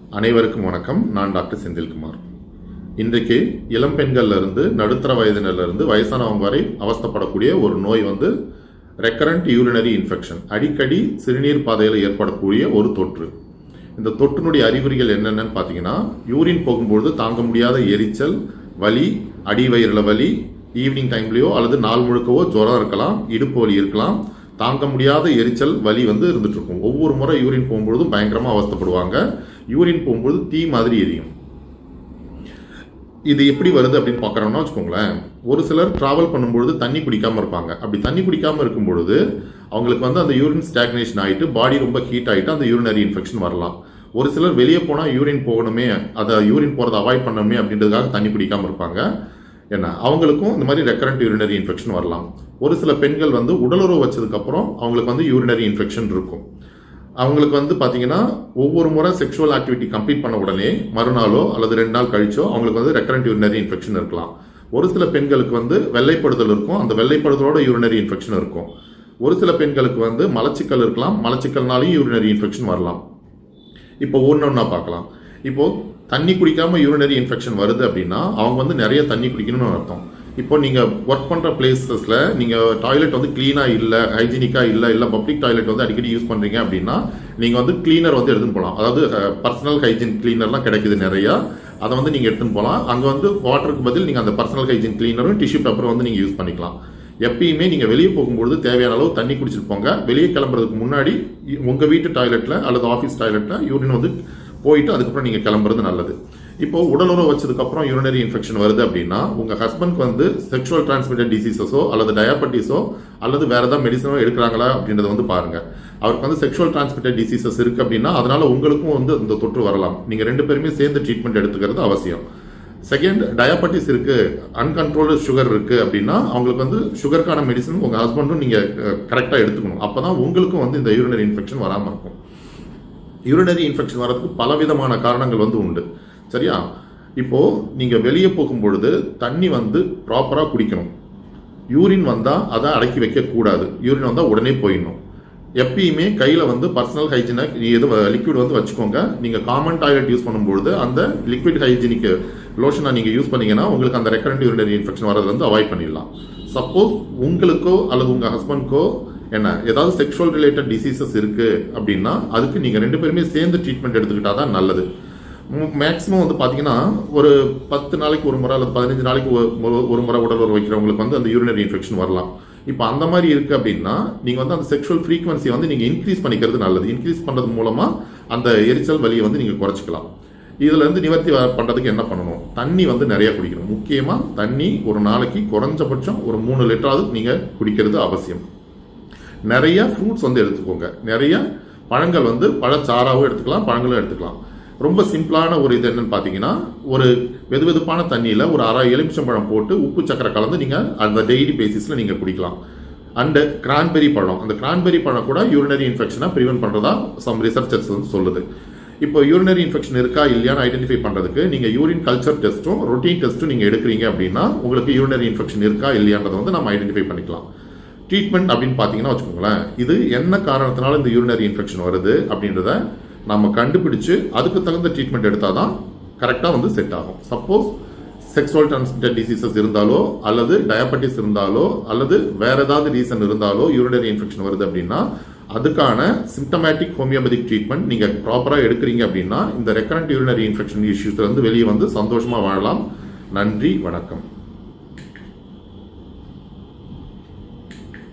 அனைவருக்கும் வணக்கம் நான் டாக்டர் செந்தில்குமார் இன்றைக்கு இளம் பெண்கள்ல இருந்து நடுத்தர வயதினர்ல இருந்து வயசானவங்க வரை அவஸ்தைப்படக்கூடிய ஒரு நோய் வந்து ரெக்கரண்ட் யூரினரி இன்ஃபெக்ஷன் அடிக்கடி சிறுநீர் பாதையில் ஏற்படக்கூடிய ஒரு தொற்று இந்த தொற்றினுடைய அறிகுறிகள் என்னென்னு பார்த்தீங்கன்னா யூரின் போகும்பொழுது தாங்க முடியாத எரிச்சல் வலி அடிவயிறுல வலி ஈவினிங் டைம்லயோ அல்லது நாள் முழுக்கவோ ஜுரம் இருக்கலாம் இடுப்பு வலி இருக்கலாம் தாங்க முடியாத எரிச்சல் வலி வந்து இருந்துட்டு இருக்கும் ஒவ்வொரு முறை யூரின் போகும்பொழுதும் பயங்கரமா அவஸ்தைப்படுவாங்க யூரின் போகும்பொழுது தீ மாதிரி எரியும் இது எப்படி வருது அப்படின்னு பார்க்குறோம்னா வச்சுக்கோங்களேன் ஒரு சிலர் டிராவல் பண்ணும்பொழுது தண்ணி குடிக்காம இருப்பாங்க அப்படி தண்ணி குடிக்காம இருக்கும் பொழுது அவங்களுக்கு வந்து அந்த யூரின் ஸ்டாக்னேஷன் ஆயிட்டு பாடி ரொம்ப ஹீட் ஆயிட்டு அந்த யூரினரி இன்ஃபெக்ஷன் வரலாம் ஒரு சிலர் வெளியே போனால் யூரின் போகணுமே அதை யூரின் போகிறத அவாய்ட் பண்ணணுமே அப்படின்றதுக்காக தண்ணி குடிக்காம இருப்பாங்க என்ன அவங்களுக்கும் இந்த மாதிரி ரெக்கரண்ட் யூரினரி இன்ஃபெக்ஷன் வரலாம் ஒரு சில பெண்கள் வந்து உடலுறவு வச்சதுக்கப்புறம் அவங்களுக்கு வந்து யூரினரி இன்ஃபெக்ஷன் இருக்கும் அவங்களுக்கு வந்து பார்த்தீங்கன்னா ஒவ்வொரு முறை செக்ஷுவல் ஆக்டிவிட்டி கம்ப்ளீட் பண்ண உடனே மறுநாளோ அல்லது ரெண்டு நாள் கழிச்சோ அவங்களுக்கு வந்து ரெக்கரண்ட் யூரினரி இன்ஃபெக்ஷன் இருக்கலாம் ஒரு சில பெண்களுக்கு வந்து வெள்ளைப்படுதல் இருக்கும் அந்த வெள்ளைப்படுதலோட யூரினரி இன்ஃபெக்ஷன் இருக்கும் ஒரு சில பெண்களுக்கு வந்து மலச்சிக்கல் இருக்கலாம் மலச்சிக்கல்னாலையும் யூரினரி இன்ஃபெக்ஷன் வரலாம் இப்போ ஒன்று ஒன்றா பார்க்கலாம் இப்போ தண்ணி குடிக்காம யூரினரி இன்ஃபெக்ஷன் வருது அப்படின்னா அவங்க வந்து நிறைய தண்ணி குடிக்கணும்னு அர்த்தம் இப்போ நீங்க ஒர்க் பண்ற பிளேசஸ்ல நீங்க டாய்லெட் வந்து கிளீனா இல்ல ஹைஜீனிக்கா இல்ல இல்ல பப்ளிக் டாய்லெட் வந்து அடிக்கடி யூஸ் பண்றீங்க அப்படின்னா நீங்க வந்து கிளீனர் வந்து எடுத்துன்னு போகலாம் அதாவது பர்சனல் ஹைஜீன் கிளீனர்லாம் கிடைக்குது நிறைய அதை வந்து நீங்க எடுத்துன்னு போகலாம் அங்க வந்து வாட்டருக்கு பதில் நீங்க அந்த பர்சனல் ஹைஜீன் கிளீனரும் டிஷ்யூ பேப்பரும் வந்து நீங்க யூஸ் பண்ணிக்கலாம் எப்பயுமே நீங்க வெளியே போகும்பொழுது தேவையான அளவு தண்ணி குடிச்சிட்டு போங்க வெளியே கிளம்புறதுக்கு முன்னாடி உங்க வீட்டு டாய்லெட்ல அல்லது ஆஃபீஸ் டாய்லெட்ல யூரின் வந்து போயிட்டு அதுக்கப்புறம் நீங்க கிளம்புறது நல்லது இப்போ உடலுறவு வச்சதுக்கு அப்புறம் யூரினரி இன்ஃபெக்ஷன் வருது அப்படின்னா உங்க ஹஸ்பண்ட்க்கு வந்து செக்ஷுவல் டிரான்ஸ்மிட்டட் டிசீசஸோ அல்லது டயாபட்டிஸோ அல்லது வேற ஏதாவது மெடிசனோ எடுக்கிறாங்களா அப்படின்றத வந்து பாருங்க அவருக்கு வந்து செக்ஷுவல் டிரான்ஸ்மிட்டட் டிசீசஸ் இருக்கு அப்படின்னா அதனால உங்களுக்கும் வந்து இந்த தொற்று வரலாம் நீங்க ரெண்டு பேருமே சேர்ந்து ட்ரீட்மெண்ட் எடுத்துக்கிறது அவசியம் செகண்ட் டயாபட்டிஸ் இருக்கு அன்கண்ட்ரோல்டு சுகர் இருக்கு அப்படின்னா அவங்களுக்கு வந்து சுகருக்கான மெடிசன் உங்க ஹஸ்பண்டும் நீங்க கரெக்டாக எடுத்துக்கணும் அப்பதான் உங்களுக்கும் வந்து இந்த யூரினரி இன்ஃபெக்ஷன் வராமல் இருக்கும் யூரினரி இன்ஃபெக்ஷன் வரதுக்கு பலவிதமான காரணங்கள் வந்து உண்டு சரியா இப்போ நீங்க வெளியே போகும் பொழுது தண்ணி வந்து ப்ராப்பரா குடிக்கணும் யூரின் வந்தா அதை அடக்கி வைக்க கூடாது யூரின் வந்தா உடனே போயிடணும் எப்பயுமே கையில வந்து பர்சனல் ஹைஜீனை எது லிக்விட் வந்து வச்சுக்கோங்க நீங்க காமன் டாய்லெட் யூஸ் பண்ணும்பொழுது அந்த லிக்விட் ஹைஜீனிக் லோஷனை நீங்க யூஸ் பண்ணீங்கன்னா உங்களுக்கு அந்த ரெக்கரண்ட் யூரினரி இன்ஃபெக்ஷன் வரது வந்து அவாய்ட் பண்ணிடலாம் சப்போஸ் உங்களுக்கோ அல்லது உங்க ஹஸ்பண்ட்க்கோ என்ன ஏதாவது செக்ஷுவல் ரிலேட்டட் டிசீசஸ் இருக்கு அப்படின்னா அதுக்கு நீங்க ரெண்டு பேருமே சேர்ந்து ட்ரீட்மெண்ட் எடுத்துக்கிட்டா தான் நல்லது மேக்ஸிமம் வந்து பார்த்தீங்கன்னா ஒரு பத்து நாளைக்கு ஒரு முறை அல்லது பதினஞ்சு நாளைக்கு ஒரு முறை உடல் உறவு வைக்கிறவங்களுக்கு வந்து அந்த யூரினரி இன்ஃபெக்ஷன் வரலாம் இப்போ அந்த மாதிரி இருக்கு அப்படின்னா நீங்க வந்து அந்த செக்ஷுவல் ஃப்ரீக்வன்சி வந்து நீங்க இன்க்ரீஸ் பண்ணிக்கிறது நல்லது இன்க்ரீஸ் பண்றது மூலமா அந்த எரிச்சல் வலியை வந்து நீங்க குறைச்சிக்கலாம் இதுல இருந்து நிவர்த்தி பண்றதுக்கு என்ன பண்ணணும் தண்ணி வந்து நிறைய குடிக்கணும் முக்கியமா தண்ணி ஒரு நாளைக்கு குறைஞ்சபட்சம் ஒரு மூணு லிட்டராவது நீங்க குடிக்கிறது அவசியம் நிறைய ஃப்ரூட்ஸ் வந்து எடுத்துக்கோங்க நிறைய பழங்கள் வந்து பழச்சாறாவும் எடுத்துக்கலாம் பழங்களும் எடுத்துக்கலாம் ரொம்ப சிம்பிளான ஒரு இது என்னன்னு பார்த்தீங்கன்னா ஒரு வெது வெதுப்பான தண்ணியில் ஒரு அரை எலுமிச்சம்பழம் போட்டு உப்பு சக்கரை கலந்து நீங்கள் அந்த டெய்லி பேசிஸில் நீங்கள் குடிக்கலாம் அண்டு கிரான்பெரி பழம் அந்த கிரான்பெரி பழம் கூட யூரினரி இன்ஃபெக்ஷனை ப்ரிவென்ட் பண்ணுறதா சம் ரிசர்ச்சர்ஸ் வந்து சொல்லுது இப்போ யூரினரி இன்ஃபெக்ஷன் இருக்கா இல்லையான்னு ஐடென்டிஃபை பண்ணுறதுக்கு நீங்கள் யூரின் கல்ச்சர் டெஸ்ட்டும் ரொட்டீன் டெஸ்ட்டும் நீங்கள் எடுக்கிறீங்க அப்படின்னா உங்களுக்கு யூரினரி இன்ஃபெக்ஷன் இருக்கா இல்லையான்றதை வந்து நம்ம ஐடென்டிஃபை பண்ணிக்கலாம் ட்ரீட்மெண்ட் அப்படின்னு பார்த்தீங்கன்னா வச்சுக்கோங்களேன் இது என்ன காரணத்தினால இந்த யூரினரி இன்ஃபெக்ஷன் வருது அப்படின்றத நம்ம கண்டுபிடிச்சு அதுக்கு தகுந்த ட்ரீட்மெண்ட் எடுத்தால் தான் கரெக்டாக வந்து செட் ஆகும் சப்போஸ் செக்ஸுவல் டிரான்ஸ்மிட்டட் டிசீசஸ் இருந்தாலோ அல்லது டயபெட்டிஸ் இருந்தாலோ அல்லது வேற ஏதாவது ரீசன் இருந்தாலோ யூரினரி இன்ஃபெக்ஷன் வருது அப்படின்னா அதுக்கான சிம்டமேட்டிக் ஹோமியோபதிக் ட்ரீட்மெண்ட் நீங்கள் ப்ராப்பராக எடுக்கிறீங்க அப்படின்னா இந்த ரெக்கரண்ட் யூரினரி இன்ஃபெக்ஷன் இஷ்யூஸ்ல இருந்து வெளியே வந்து சந்தோஷமாக வாழலாம் நன்றி வணக்கம்